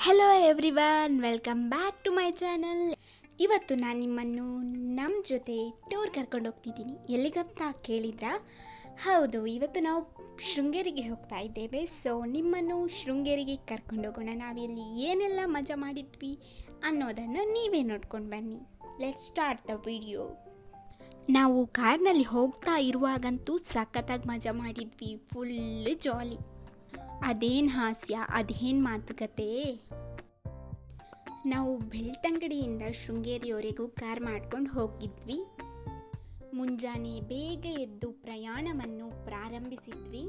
hello everyone welcome back to my channel ಇವತ್ತು ನಾನು ನಿಮ್ಮನ್ನು ನಮ್ಮ ಜೊತೆ ಟೂರ್ ಕರ್ಕೊಂಡು ಹೋಗ್ತಿದ್ದೀನಿ ಎಲ್ಲಿಗಂತ ಕೇಳಿದ್ರಾ ಹೌದು ಇವತ್ತು ನಾವು ಶೃಂಗೇರಿಗೆ ಹೋಗ್ತಾ ಇದ್ದೇವೆ ಸೊ ನಿಮ್ಮನ್ನು ಶೃಂಗೇರಿಗೆ ಕರ್ಕೊಂಡು ಹೋಗೋಣ ನಾವಿಲ್ಲಿ ಏನೆಲ್ಲ ಮಜಾ ಮಾಡಿದ್ವಿ ಅನ್ನೋದನ್ನು ನೀವೇ ನೋಡ್ಕೊಂಡು ಬನ್ನಿ ಲೆಟ್ ಸ್ಟಾರ್ಟ್ ದ ವಿಡಿಯೋ ನಾವು ಕಾರ್ನಲ್ಲಿ ಹೋಗ್ತಾ ಇರುವಾಗಂತೂ ಸಖತ್ತಾಗಿ ಮಜಾ ಮಾಡಿದ್ವಿ ಫುಲ್ ಜಾಲಿ ಅದೇನು ಹಾಸ್ಯ ಅದೇನು ಮಾತುಕತೆ ನಾವು ಬೆಳ್ತಂಗಡಿಯಿಂದ ಶೃಂಗೇರಿಯವರೆಗೂ ಕಾರ್ ಮಾಡ್ಕೊಂಡು ಹೋಗಿದ್ವಿ ಮುಂಜಾನೆ ಬೇಗ ಎದ್ದು ಪ್ರಯಾಣವನ್ನು ಪ್ರಾರಂಭಿಸಿದ್ವಿ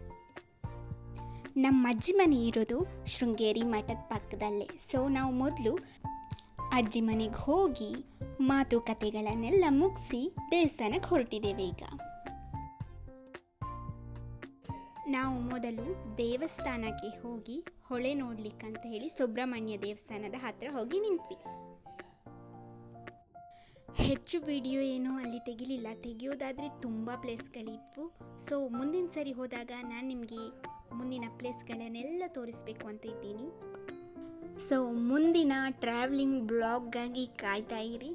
ನಮ್ಮ ಅಜ್ಜಿ ಮನೆ ಇರೋದು ಶೃಂಗೇರಿ ಮಠದ ಪಕ್ಕದಲ್ಲೇ ಸೊ ನಾವು ಮೊದಲು ಅಜ್ಜಿ ಮನೆಗೆ ಹೋಗಿ ಮಾತುಕತೆಗಳನ್ನೆಲ್ಲ ಮುಗಿಸಿ ದೇವಸ್ಥಾನಕ್ಕೆ ಹೊರಟಿದ್ದೇವೆ ಈಗ ನಾವು ಮೊದಲು ದೇವಸ್ಥಾನಕ್ಕೆ ಹೋಗಿ ಹೊಳೆ ನೋಡ್ಲಿಕ್ಕಂತ ಹೇಳಿ ಸುಬ್ರಹ್ಮಣ್ಯ ದೇವಸ್ಥಾನದ ಹತ್ರ ಹೋಗಿ ನಿಂತ್ವಿ ಹೆಚ್ಚು ವಿಡಿಯೋ ಏನೋ ಅಲ್ಲಿ ತೆಗಿಲಿಲ್ಲ ತೆಗಿಯೋದಾದ್ರೆ ತುಂಬ ಪ್ಲೇಸ್ಗಳಿದ್ವು ಸೊ ಮುಂದಿನ ಸರಿ ಹೋದಾಗ ನಾನು ನಿಮಗೆ ಮುಂದಿನ ಪ್ಲೇಸ್ಗಳನ್ನೆಲ್ಲ ತೋರಿಸ್ಬೇಕು ಅಂತ ಇದ್ದೀನಿ ಸೊ ಮುಂದಿನ ಟ್ರಾವೆಲಿಂಗ್ ಬ್ಲಾಗ್ಗಾಗಿ ಕಾಯ್ತಾ ಇರಿ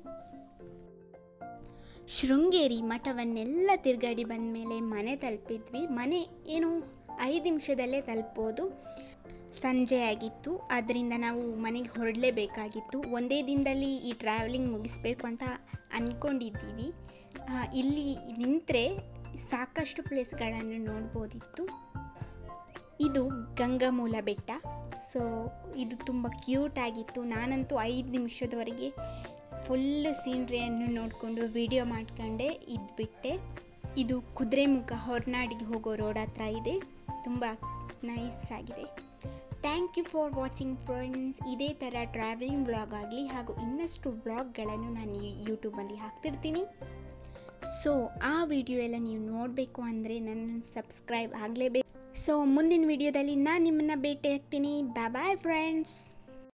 ಶೃಂಗೇರಿ ಮಠವನ್ನೆಲ್ಲ ತಿರುಗಾಡಿ ಬಂದಮೇಲೆ ಮನೆ ತಲುಪಿದ್ವಿ ಮನೆ ಏನು ಐದು ನಿಮಿಷದಲ್ಲೇ ತಲುಪ್ಬೋದು ಸಂಜೆ ಆಗಿತ್ತು ಅದರಿಂದ ನಾವು ಮನೆಗೆ ಹೊರಡಲೇಬೇಕಾಗಿತ್ತು ಒಂದೇ ದಿನದಲ್ಲಿ ಈ ಟ್ರಾವೆಲಿಂಗ್ ಮುಗಿಸ್ಬೇಕು ಅಂತ ಅಂದ್ಕೊಂಡಿದ್ದೀವಿ ಆ, ಇಲ್ಲಿ ನಿಂತರೆ ಸಾಕಷ್ಟು ಪ್ಲೇಸ್ಗಳನ್ನು ನೋಡ್ಬೋದಿತ್ತು ಇದು ಗಂಗಾಮೂಲ ಬೆಟ್ಟ ಸೊ ಇದು ತುಂಬ ಕ್ಯೂಟ್ ಆಗಿತ್ತು ನಾನಂತೂ ಐದು ನಿಮಿಷದವರೆಗೆ ಫುಲ್ ಸೀನ್ರಿಯನ್ನು ನೋಡಿಕೊಂಡು ವಿಡಿಯೋ ಮಾಡ್ಕೊಂಡೆ ಇದ್ಬಿಟ್ಟೆ ಇದು ಕುದುರೆಮುಖ ಹೊರನಾಡಿಗೆ ಹೋಗೋ ರೋಡ್ ಹತ್ರ ಇದೆ ತುಂಬ ನೈಸ್ ಆಗಿದೆ thank you for watching friends ಇದೇ ಥರ ಟ್ರಾವೆಲಿಂಗ್ ಬ್ಲಾಗ್ ಆಗಲಿ ಹಾಗೂ ಇನ್ನಷ್ಟು ಬ್ಲಾಗ್ಗಳನ್ನು ನಾನು ಯೂಟ್ಯೂಬಲ್ಲಿ ಹಾಕ್ತಿರ್ತೀನಿ ಸೊ ಆ ವಿಡಿಯೋ ಎಲ್ಲ ನೀವು ನೋಡಬೇಕು ಅಂದರೆ ನನ್ನನ್ನು ಸಬ್ಸ್ಕ್ರೈಬ್ ಆಗಲೇಬೇಕು ಸೊ ಮುಂದಿನ ವಿಡಿಯೋದಲ್ಲಿ ನಾನು ನಿಮ್ಮನ್ನು ಭೇಟಿ ಆಗ್ತೀನಿ ಬಾಯ್ ಬಾಯ್ ಫ್ರೆಂಡ್ಸ್